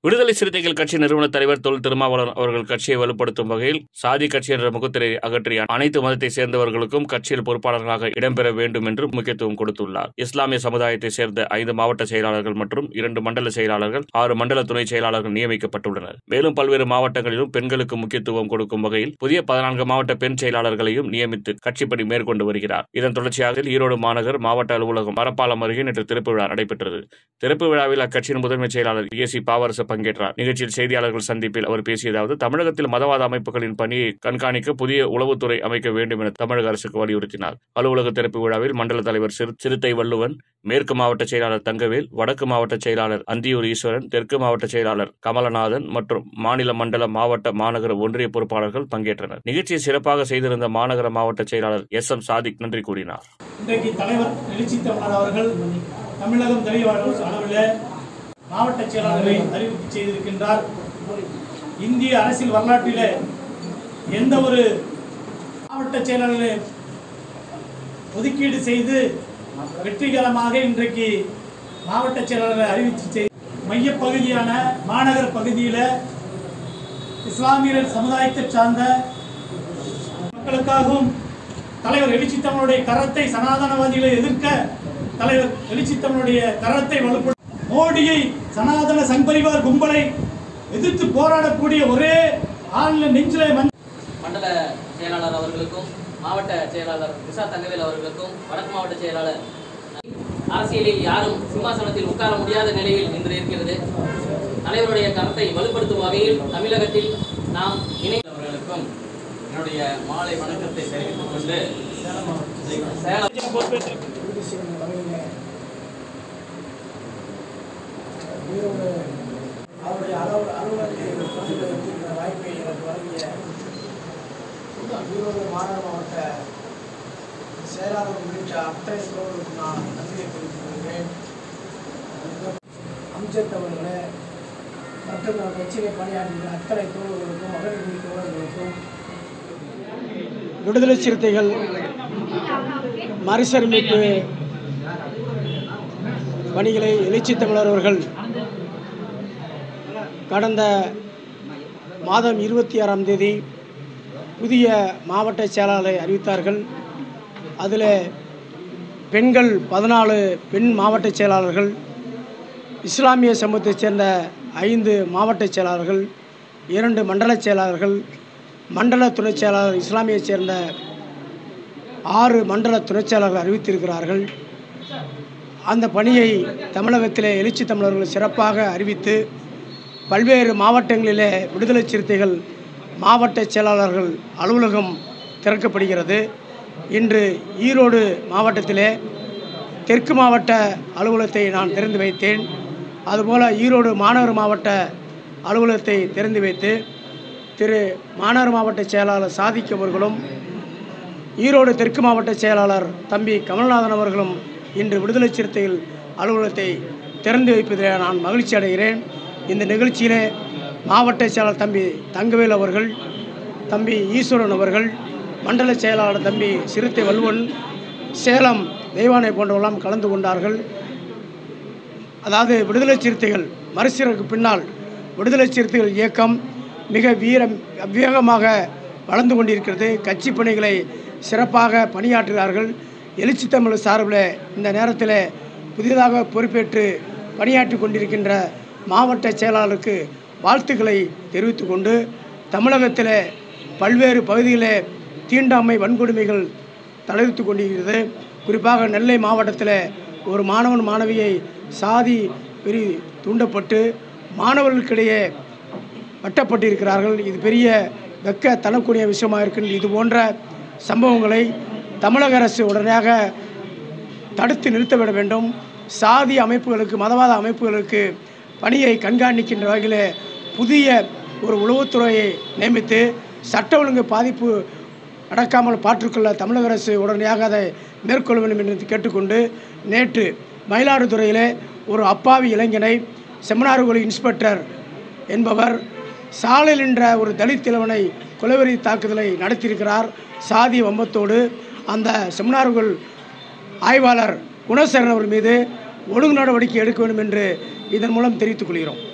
விடுதலை சிறுத்தைகள் கட்சி நிறுவன தலைவர் தொல் திருமாவளவன் அவர்கள் கட்சியை வலுப்படுத்தும் வகையில் சாதி கட்சி என்ற முகத்திரை அகற்றி அனைத்து மதத்தை சேர்ந்தவர்களுக்கும் கட்சியில் பொறுப்பாளர்களாக இடம்பெற வேண்டும் என்று முக்கியத்துவம் கொடுத்துள்ளார் இஸ்லாமிய சமுதாயத்தை சேர்ந்த ஐந்து மாவட்ட செயலாளர்கள் மற்றும் இரண்டு மண்டல செயலாளர்கள் ஆறு மண்டல துணை செயலாளர்கள் நியமிக்கப்பட்டுள்ளனர் மேலும் பல்வேறு மாவட்டங்களிலும் பெண்களுக்கு முக்கியத்துவம் கொடுக்கும் வகையில் புதிய பதினான்கு மாவட்ட பெண் செயலாளர்களையும் நியமித்து கட்சிப்பணி மேற்கொண்டு வருகிறார் இதன் தொடர்ச்சியாக ஈரோடு மாநகர் மாவட்ட அலுவலகம் மரப்பாலம் அருகே நேற்று திறப்பு விழா நடைபெற்றது திறப்பு விழாவில் அக்கட்சியின் முதன்மை செயலாளர் ஏ சி பாவரசு பங்கேற்றார் நிகழ்ச்சியில் செய்தியாளர்கள் சந்திப்பில் அவர் பேசியதாவது தமிழகத்தில் மதவாத அமைப்புகளின் பணியை கண்காணிக்க புதிய உளவுத்துறை அமைக்க வேண்டும் என தமிழக அரசுக்கு வலியுறுத்தினார் அலுவலக திறப்பு விழாவில் மண்டல தலைவர் சிறு- சிறுத்தை வள்ளுவன் மேற்கு மாவட்ட செயலாளர் தங்கவேல் வடக்கு மாவட்ட செயலாளர் அந்தியூர் ஈஸ்வரன் தெற்கு மாவட்ட செயலாளர் கமலநாதன் மற்றும் மாநில மண்டல மாவட்ட மாநகர ஒன்றிய பொறுப்பாளர்கள் பங்கேற்றனர் நிகழ்ச்சியை சிறப்பாக செய்திருந்த மாநகர மாவட்ட செயலாளர் எஸ் எம் சாதிக் நன்றி கூறினார் இன்றைக்கு தலைவர் எழுச்சி தமிழர் அவர்கள் தமிழகம் தெளிவாளர் அளவில் மாவட்ட செயலாளரை அறிவிப்பு செய்திருக்கின்றார் இந்திய அரசியல் வரலாற்றிலே எந்த ஒரு மாவட்ட செயலாளரை ஒதுக்கீடு செய்து வெற்றிகரமாக இன்றைக்கு மாவட்ட செயலாளரை அறிவித்து செய் மையப்பகுதியான மாநகர பகுதியில் இஸ்லாமியர் சமுதாயத்தை சார்ந்த மக்களுக்காகவும் தலைவர் எழுச்சி தமிழுடைய கரத்தை சனாதனவாதிகளை எதிர்க்க தலைவர் எழுச்சி தமிழுடைய கரத்தை வலுப்படுத்த மோடியை சனாதன சங்பரிவார் கும்பலை எதிர்த்து போராடக்கூடிய ஒரே ஆள் நெஞ்சிலே மண் மண்டல செயலாளர் அவர்களுக்கும் மாவட்ட செயலாளர் விசா தங்கவேல் அவர்களுக்கும் வடக்கு மாவட்ட செயலாளர் அரசியலில் யாரும் சிம்மாசனத்தில் உட்கார முடியாத நிலையில் இன்று இருக்கிறது தலைவருடைய கருத்தை வலுப்படுத்தும் வகையில் தமிழகத்தில் நாம் இணைந்தவர்களுக்கும் என்னுடைய மாலை வணக்கத்தை தெரிவித்துக் கொண்டு சேலம் அவருடைய அளவு அலுவலகத்தை கொண்டு வைத்திருந்த வாய்ப்பை எனக்கு வழங்கிய ஈரோடு மாநகர மாவட்ட செயலாளர் உள்ளிட்ட அத்தனை தோழர்களுக்கு நான் நன்றியை தெரிவித்துக் கொள்கிறேன் அம்ஜத் அவர்களே மற்றும் நான் கட்சியிலே பணியாற்றுகிற அத்தனை தோழர்களுக்கும் மகளிர் தோழர்களுக்கும் விடுதலை சிறுத்தைகள் மறுசீரமைப்பு பணிகளை எழுச்சி தமிழர் அவர்கள் கடந்த மாதம் இருபத்தி ஆறாம் தேதி புதிய மாவட்ட செயலாளரை அறிவித்தார்கள் அதில் பெண்கள் பதினாலு பெண் மாவட்ட செயலாளர்கள் இஸ்லாமிய சமூகத்தைச் சேர்ந்த ஐந்து மாவட்ட செயலாளர்கள் இரண்டு மண்டல செயலாளர்கள் மண்டல துணைச் செயலாளர் இஸ்லாமியைச் சேர்ந்த ஆறு மண்டல துணைச் செயலாளர்கள் அறிவித்திருக்கிறார்கள் அந்த பணியை தமிழகத்திலே எழுச்சி தமிழர்கள் சிறப்பாக அறிவித்து பல்வேறு மாவட்டங்களிலே விடுதலை சிறுத்தைகள் மாவட்ட செயலாளர்கள் அலுவலகம் திறக்கப்படுகிறது இன்று ஈரோடு மாவட்டத்திலே தெற்கு மாவட்ட அலுவலகத்தை நான் திறந்து வைத்தேன் அதுபோல் ஈரோடு மாநகர மாவட்ட அலுவலகத்தை திறந்து வைத்து திரு மாநகர மாவட்ட செயலாளர் சாதிக் அவர்களும் ஈரோடு தெற்கு மாவட்ட செயலாளர் தம்பி கமல்நாதன் அவர்களும் இன்று விடுதலை சிறுத்தைகள் அலுவலகத்தை திறந்து வைப்பதில் நான் மகிழ்ச்சி அடைகிறேன் இந்த நிகழ்ச்சியிலே மாவட்ட செயலாளர் தம்பி தங்கவேல் அவர்கள் தம்பி ஈஸ்வரன் அவர்கள் மண்டல செயலாளர் தம்பி சிறுத்தை வல்வன் சேலம் தெய்வானை போன்றவெல்லாம் கலந்து கொண்டார்கள் அதாவது விடுதலை சிறுத்தைகள் மறுசீரருக்கு பின்னால் விடுதலை சிறுத்தைகள் இயக்கம் மிக வீரம் வேகமாக வளர்ந்து கொண்டிருக்கிறது கட்சி பணிகளை சிறப்பாக பணியாற்றுகிறார்கள் எழுச்சி தமிழ் சார்பில் இந்த நேரத்தில் புதிதாக பொறுப்பேற்று பணியாற்றி கொண்டிருக்கின்ற மாவட்ட செயலாளருக்கு வாழ்த்துக்களை தெரிவித்து கொண்டு தமிழகத்தில் பல்வேறு பகுதிகளில் தீண்டாமை வன்கொடுமைகள் தலைவித்து கொண்டிருக்கிறது குறிப்பாக நெல்லை மாவட்டத்தில் ஒரு மாணவன் மாணவியை சாதி வெறி தூண்டப்பட்டு மாணவர்களுக்கிடையே வெட்டப்பட்டிருக்கிறார்கள் இது பெரிய வெக்க தனக்கூடிய விஷயமாக இருக்கின்ற இது போன்ற சம்பவங்களை தமிழக அரசு உடனடியாக தடுத்து நிறுத்தவிட வேண்டும் சாதி அமைப்புகளுக்கு மதவாத அமைப்புகளுக்கு பணியை கண்காணிக்கின்ற வகையில் புதிய ஒரு உளவுத்துறையை நியமித்து சட்ட ஒழுங்கு பாதிப்பு நடக்காமல் பார்த்துக்கொள்ள தமிழக அரசு உடனடியாக அதை மேற்கொள்ள வேண்டும் என்று கேட்டுக்கொண்டு நேற்று மயிலாடுதுறையிலே ஒரு அப்பாவி இளைஞனை செம்மனார்குழி இன்ஸ்பெக்டர் என்பவர் சாலையில் நின்ற ஒரு தலித் இளவனை கொலைவெறி தாக்குதலை நடத்தியிருக்கிறார் சாதி வம்பத்தோடு அந்த செமினார்கள் ஆய்வாளர் குணசேகரன் அவர் மீது ஒழுங்கு நடவடிக்கை எடுக்க வேண்டும் என்று இதன் மூலம் தெரிவித்துக் கொள்கிறோம்